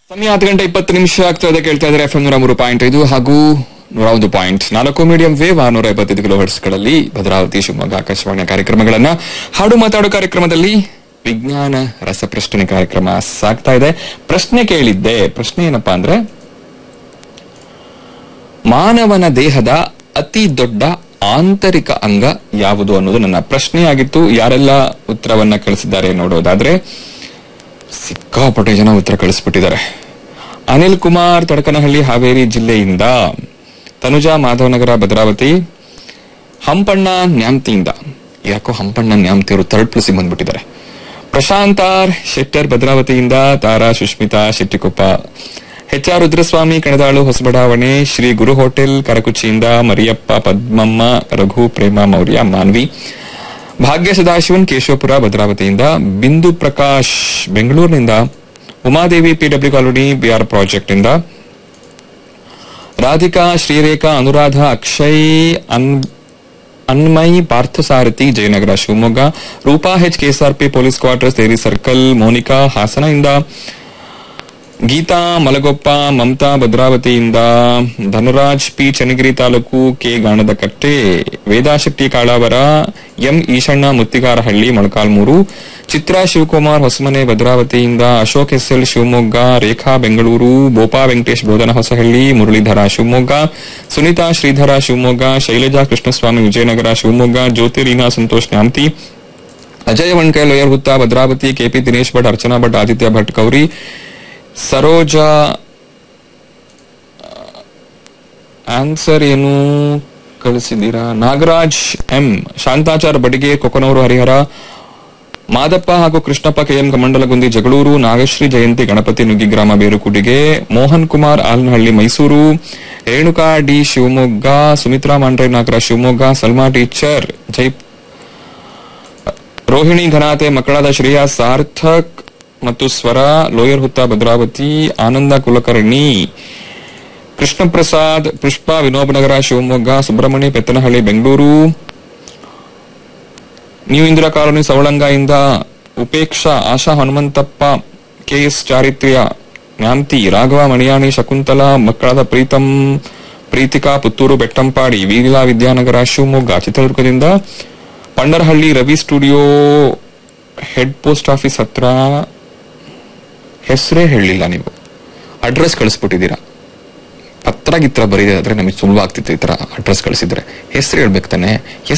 ಸಮಯ ಹತ್ತು ಗಂಟೆ ಇಪ್ಪತ್ತು ನಿಮಿಷ ಆಗ್ತಾ ಇದೆ ಕೇಳ್ತಾ ಇದ್ದಾರೆ ಎಫ್ ಎಂ ನೂರ ಮೂರು ಪಾಯಿಂಟ್ ಐದು ಹಾಗೂ ನೂರ ಒಂದು ಪಾಯಿಂಟ್ ನಾಲ್ಕು ಮೀಡಿಯಂ ವೇವ್ ಆರ್ನೂರ ಎಪ್ಪತ್ತೈದು ಕಿಲೋ ಗಳಲ್ಲಿ ಭದ್ರಾವತಿ ಶಿವಮೊಗ್ಗ ಆಕಾಶವಾಣಿಯ ಕಾರ್ಯಕ್ರಮಗಳನ್ನ ಹಾಡು ಮಾತಾಡು ಕಾರ್ಯಕ್ರಮದಲ್ಲಿ ವಿಜ್ಞಾನ ರಸಪ್ರಶ್ನೆ ಕಾರ್ಯಕ್ರಮ ಸಾಗ್ತಾ ಇದೆ ಪ್ರಶ್ನೆ ಕೇಳಿದ್ದೆ ಪ್ರಶ್ನೆ ಏನಪ್ಪಾ ಅಂದ್ರೆ ಮಾನವನ ದೇಹದ ಅತಿ ದೊಡ್ಡ ಆಂತರಿಕ ಅಂಗ ಯಾವುದು ಅನ್ನೋದು ನನ್ನ ಪ್ರಶ್ನೆಯಾಗಿತ್ತು ಯಾರೆಲ್ಲ ಉತ್ತರವನ್ನ ಕಳಿಸಿದ್ದಾರೆ ನೋಡೋದಾದ್ರೆ ಸಿಕ್ಕಾಪಟ್ಟೆ ಜನ ಉತ್ತರ ಕಳಿಸ್ಬಿಟ್ಟಿದ್ದಾರೆ ಅನಿಲ್ ಕುಮಾರ್ ತಡಕನಹಳ್ಳಿ ಹಾವೇರಿ ಜಿಲ್ಲೆಯಿಂದ ತನುಜಾ ಮಾಧವನಗರ ಭದ್ರಾವತಿ ಹಂಪಣ್ಣ ನ್ಯಾಮ್ತಿಯಿಂದ ಯಾಕೋ ಹಂಪಣ್ಣ ನ್ಯಾಮ್ತಿಯವರು ಥರ್ಡ್ ಪ್ಲಸ್ ಬಂದ್ಬಿಟ್ಟಿದ್ದಾರೆ ಪ್ರಶಾಂತ್ ಆರ್ ಶೆಟ್ಟರ್ ಭದ್ರಾವತಿಯಿಂದ Tara Sushmitha Shettikoppa H R Rudraswamy Kanadalu Hosabadavane Shri Guru hotel ಕರಕುಚ್ಚಿಯಿಂದ ಮರಿಯಪ್ಪ ಪದ್ಮಮ್ಮ ರಘು ಪ್ರೇಮ ಮೌರ್ಯ ಮಾನ್ವಿ ಭಾಗ್ಯ ಸದಾಶಿವನ್ ಕೇಶವಪುರ ಭದ್ರಾವತಿಯಿಂದ ಬಿಂದು ಪ್ರಕಾಶ್ ಬೆಂಗಳೂರಿನಿಂದ Umadevi PW colony BR project ಇಂದ ರಾಧಿಕಾ ಶ್ರೀರೇಖಾ ಅನುರಾಧ ಅಕ್ಷಯ್ ಅನ್ Anmay Parthasarathi Jayanagara Shivamogga Roopa H KSRP police quarters dairy circle Monica ಹಾಸನದಿಂದ ಗೀತಾ ಮಲಗೊಪ್ಪ ಮಮತಾ ಭದ್ರಾವತಿಯಿಂದ Dhanuraj P Channagiri taluk K Ganadakatte Vedashakti Kalavara M Eshanna Muttigarahalli Molakalmuru Chitra Shivakumar Hosamane ಭದ್ರಾವತಿಯಿಂದ ಅಶೋಕ್ ಎಸ್ಎಲ್ ಶಿವಮೊಗ್ಗ ರೇಖಾ ಬೆಂಗಳೂರು ಬೋಪಾ ವೆಂಕಟೇಶ್ ಬೋಧನ ಹೊಸಹಳ್ಳಿ ಮುರಳೀಧರ ಶಿವಮೊಗ್ಗ ಸುನೀತಾ ಶ್ರೀಧರ ಶಿವಮೊಗ್ಗ ಶೈಲಜಾ ಕೃಷ್ಣಸ್ವಾಮಿ ವಿಜಯನಗರ ಶಿವಮೊಗ್ಗ ಜ್ಯೋತಿ ರೀನಾ ಸಂತೋಷ್ ನ್ಯಾಮ್ತಿ ಅಜಯ್ ವಣ್ಕೆ lower Hutha Bhadravathi KP Dinesh Bhat Archana Bhat Aditya Bhat Gauri Saroja answer ಏನು ಕಳಿಸಿದ್ದೀರಾ ನಾಗರಾಜ್ ಎಂ ಶಾಂತಾಚಾರ್ ಬಡಿಗೆ ಕೊಕನೂರು ಹರಿಹರ ಮಾದಪ್ಪ ಹಾಗೂ Krishnappa KM Kamandalagundi Jagalur Nagashree Jayanthi Ganapathi Nuggigrama Berukudige Mohan Kumar Alanahalli Mysuru Renuka D Shivamogga Sumithra Mandre Nagara Shivamogga Salma teacher Jai Rohini Ghanate ಮಕ್ಕಳಾದ ಶ್ರೇಯಾ ಸಾರ್ಥಕ್ ಮತ್ತು Swara lower Hutha Bhadravathi Ananda Kulkarni Krishna Prasad Pushpa Vinobanagara Shivamogga Subrahmanya Pettanahalli Bengaluru new Indira colony ಸವಳಂಗದಿಂದ ಉಪೇಕ್ಷಾ ಆಶಾ ಹನುಮಂತಪ್ಪ ಕೆಎಸ್ ಚಾರಿತ್ರ್ಯ ನ್ಯಾಮ್ತಿ ರಾಘವ ಮಣಿಯಾಣಿ ಶಕುಂತಲಾ ಮಕ್ಕಳಾದ ಪ್ರೀತಂ ಪ್ರೀತಿಕಾ ಪುತ್ತೂರು ಬೆಟ್ಟಂಪಾಡಿ ವೀರಿಲಾ ವಿದ್ಯಾನಗರ ಶಿವಮೊಗ್ಗ ಚಿತ್ರದುರ್ಗದಿಂದ Pandarahalli Ravi studio head post office ಹತ್ರ ಹೆಸರೇ ಹೇಳಿಲ್ಲ ನೀವು ಅಡ್ರೆಸ್ ಕಳಿಸ್ಬಿಟ್ಟಿದ್ದೀರಾ ಪತ್ರ ಗಿತ್ರ ಬರೀದಾದ್ರೆ ನಮಗೆ ಸುಲಭ ಆಗ್ತಿತ್ತು ಈ ತರ ಅಡ್ರೆಸ್ ಕಳಿಸಿದ್ರೆ ಹೆಸರು ಹೇಳ್ಬೇಕು ತಾನೆ